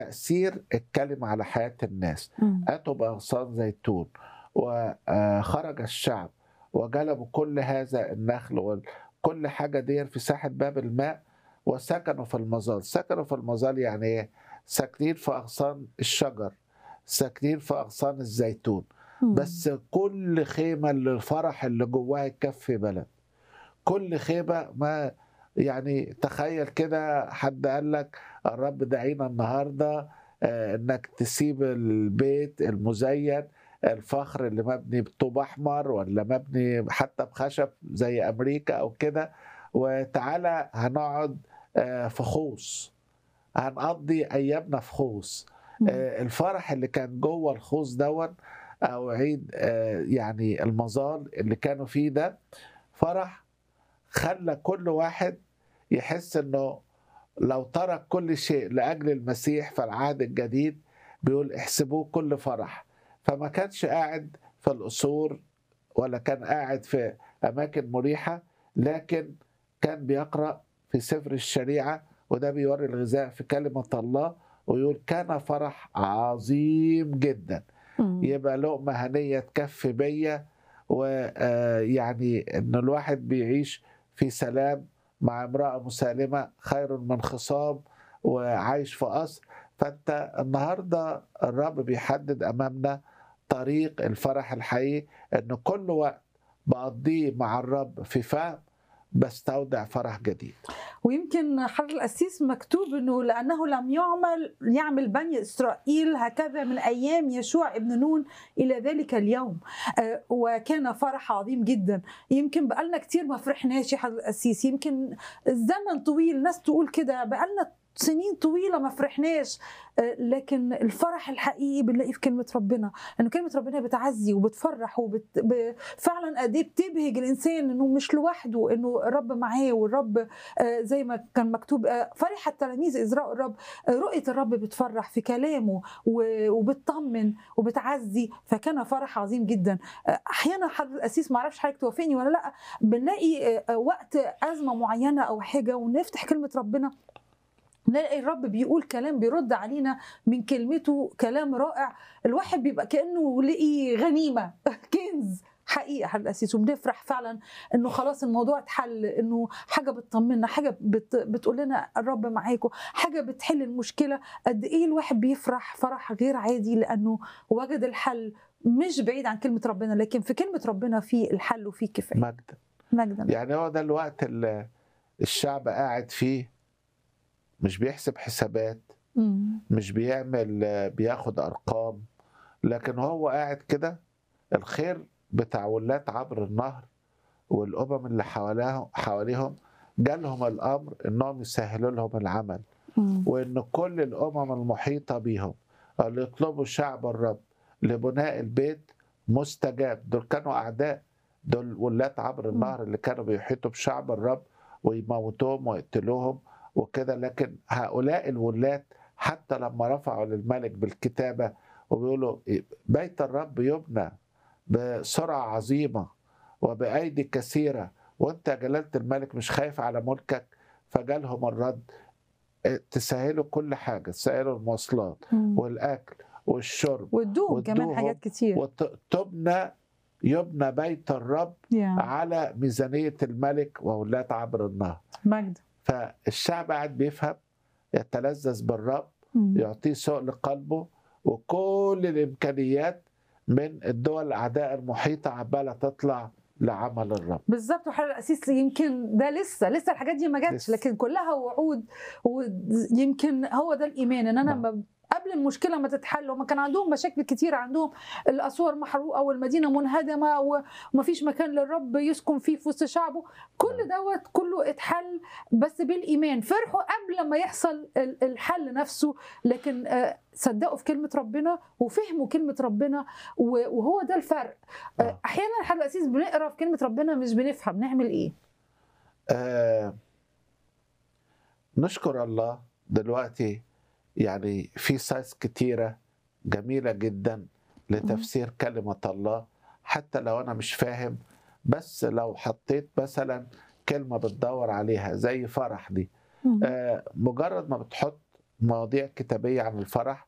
تأثير الكلمة على حياة الناس مم. أتوا بأغصان زيتون وخرج الشعب وجلبوا كل هذا النخل وكل حاجة دي في ساحة باب الماء وسكنوا في المظال سكنوا في المظال يعني ايه ساكنين في أغصان الشجر ساكنين في أغصان الزيتون مم. بس كل خيمة للفرح اللي جواها يكفي بلد كل خيمة ما يعني تخيل كده حد قال لك الرب دعينا النهارده آه، انك تسيب البيت المزين الفخر اللي مبني بطوب احمر ولا مبني حتى بخشب زي امريكا او كده وتعالى هنقعد آه، في خوص هنقضي ايامنا في خوص مم. آه، الفرح اللي كان جوه الخوص دون او عيد آه، يعني المظال اللي كانوا فيه ده فرح خلى كل واحد يحس انه لو ترك كل شيء لاجل المسيح في العهد الجديد بيقول احسبوه كل فرح فما كانش قاعد في القصور ولا كان قاعد في اماكن مريحه لكن كان بيقرا في سفر الشريعه وده بيوري الغذاء في كلمه الله ويقول كان فرح عظيم جدا مم. يبقى لقمة هنية تكفي بيا ويعني ان الواحد بيعيش في سلام مع امرأة مسالمة خير من خصام وعايش في قصر فانت النهاردة الرب بيحدد امامنا طريق الفرح الحقيقي ان كل وقت بقضيه مع الرب في فهم بستودع فرح جديد ويمكن حضر القسيس مكتوب انه لانه لم يعمل يعمل بني اسرائيل هكذا من ايام يشوع ابن نون الى ذلك اليوم آه، وكان فرح عظيم جدا يمكن بقالنا كتير ما فرحناش يا حضر القسيس يمكن الزمن طويل ناس تقول كده بقالنا سنين طويله ما فرحناش آه، لكن الفرح الحقيقي بنلاقيه في كلمه ربنا لان كلمه ربنا بتعزي وبتفرح وفعلا قد ايه بتبهج الانسان انه مش لوحده انه الرب معاه والرب آه، زي ما كان مكتوب آه، فرح التلاميذ إذ رأوا الرب آه، رؤية الرب بتفرح في كلامه و- وبتطمن وبتعزي فكان فرح عظيم جدا آه، أحيانا حضرتك القسيس ما اعرفش حضرتك توافقني ولا لا بنلاقي آه، آه، وقت أزمة معينة أو حاجة ونفتح كلمة ربنا نلاقي الرب بيقول كلام بيرد علينا من كلمته كلام رائع الواحد بيبقى كأنه لقي غنيمة كنز حقيقة حضرتك القسيس وبنفرح فعلا انه خلاص الموضوع اتحل انه حاجه بتطمنا حاجه بت بتقول لنا الرب معاكم حاجه بتحل المشكله قد ايه الواحد بيفرح فرح غير عادي لانه وجد الحل مش بعيد عن كلمه ربنا لكن في كلمه ربنا في الحل وفي كفايه مجدا مجدا يعني هو ده الوقت اللي الشعب قاعد فيه مش بيحسب حسابات مم. مش بيعمل بياخد ارقام لكن هو قاعد كده الخير بتاع ولات عبر النهر والامم اللي حواليهم حواليهم جالهم الامر انهم يسهلوا لهم العمل مم. وان كل الامم المحيطه بيهم اللي يطلبوا شعب الرب لبناء البيت مستجاب دول كانوا اعداء دول ولات عبر النهر اللي كانوا بيحيطوا بشعب الرب ويموتوهم ويقتلوهم وكده لكن هؤلاء الولات حتى لما رفعوا للملك بالكتابه وبيقولوا بيت الرب يبنى بسرعه عظيمه وبايدي كثيره وانت يا جلاله الملك مش خايف على ملكك فجالهم الرد تسهلوا كل حاجه تسهلوا المواصلات مم. والاكل والشرب وادوهم كمان وادوهم حاجات كتير وتبنى يبنى بيت الرب يا على ميزانيه الملك وولات عبر النهر مجد فالشعب قاعد بيفهم يتلذذ بالرب مم. يعطيه سوء لقلبه وكل الامكانيات من الدول الاعداء المحيطه عماله تطلع لعمل الرب بالظبط وحضرتك القسيس يمكن ده لسه لسه الحاجات دي ما جاتش لسه. لكن كلها وعود ويمكن هو ده الايمان ان انا نعم. ب- قبل المشكله ما تتحل هم كان عندهم مشاكل كتير عندهم الاسوار محروقه والمدينه منهدمه ومفيش مكان للرب يسكن فيه في وسط شعبه كل نعم. دوت كله اتحل بس بالايمان فرحوا قبل ما يحصل ال- الحل نفسه لكن آه، صدقوا في كلمه ربنا وفهموا كلمه ربنا و- وهو ده الفرق آه، آه. احيانا حضرتك القسيس بنقرا في كلمه ربنا مش بنفهم نعمل ايه آه نشكر الله دلوقتي يعني في سايز كتيرة جميلة جدا لتفسير كلمة الله حتى لو أنا مش فاهم بس لو حطيت مثلا كلمة بتدور عليها زي فرح دي آه مجرد ما بتحط مواضيع كتابيه عن الفرح